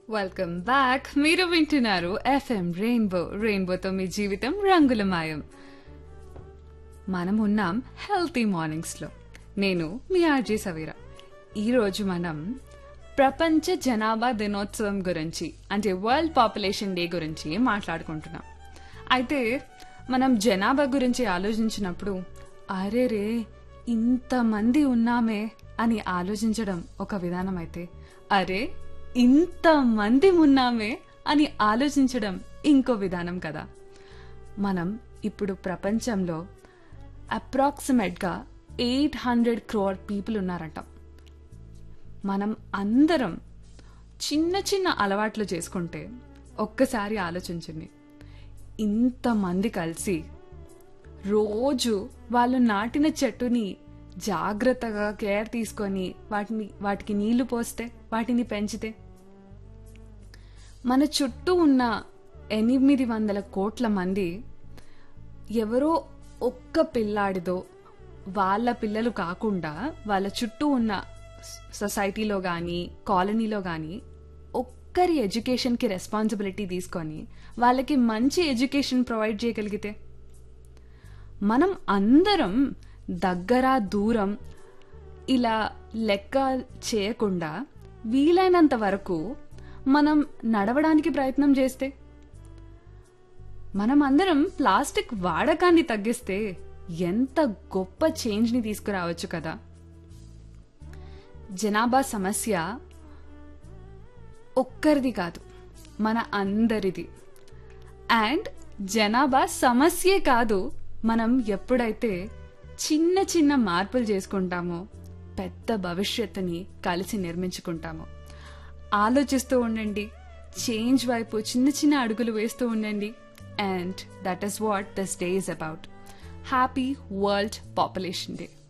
welcome back మీరు వింటున్నారు FM rainbow రెయిన్బోతో మీ జీవితం రంగులమాయం మనం ఉన్నాం హెల్తీ మార్నింగ్స్లో నేను మీ ఆర్జే సవీర ఈరోజు మనం ప్రపంచ జనాభా దినోత్సవం గురించి అంటే వరల్డ్ పాపులేషన్ డే గురించి మాట్లాడుకుంటున్నాం అయితే మనం జనాభా గురించి ఆలోచించినప్పుడు అరే రే ఇంతమంది ఉన్నామే అని ఆలోచించడం ఒక విధానం అయితే అరే ఇంతమంది ఉన్నామే అని ఆలోచించడం ఇంకో విధానం కదా మనం ఇప్పుడు ప్రపంచంలో అప్రాక్సిమేట్గా ఎయిట్ హండ్రెడ్ క్రోర్ పీపుల్ ఉన్నారంట మనం అందరం చిన్న చిన్న అలవాట్లు చేసుకుంటే ఒక్కసారి ఆలోచించండి ఇంతమంది కలిసి రోజు వాళ్ళు నాటిన చెట్టుని జాగ్రత్తగా కేర్ తీసుకొని వాటిని వాటికి నీళ్లు పోస్తే వాటిని పెంచితే మన చుట్టూ ఉన్న ఎనిమిది వందల కోట్ల మంది ఎవరో ఒక్క పిల్లాడిదో వాళ్ళ పిల్లలు కాకుండా వాళ్ళ చుట్టూ ఉన్న సొసైటీలో కానీ కాలనీలో కానీ ఒక్కరి ఎడ్యుకేషన్కి రెస్పాన్సిబిలిటీ తీసుకొని వాళ్ళకి మంచి ఎడ్యుకేషన్ ప్రొవైడ్ చేయగలిగితే మనం అందరం దగ్గర దూరం ఇలా లెక్క చేయకుండా వీలైనంత వరకు మనం నడవడానికి ప్రయత్నం చేస్తే మనం అందరం ప్లాస్టిక్ వాడకాన్ని తగ్గిస్తే ఎంత గొప్ప చేంజ్ని తీసుకురావచ్చు కదా జనాభా సమస్య ఒక్కరిది కాదు మన అందరిది అండ్ జనాభా సమస్యే కాదు మనం ఎప్పుడైతే చిన్న చిన్న మార్పులు చేసుకుంటామో పెద్ద భవిష్యత్తుని కలిసి నిర్మించుకుంటామో ఆలోచిస్తూ ఉండండి చేంజ్ వైపు చిన్న చిన్న అడుగులు వేస్తూ ఉండండి and that is what this day is about happy world population day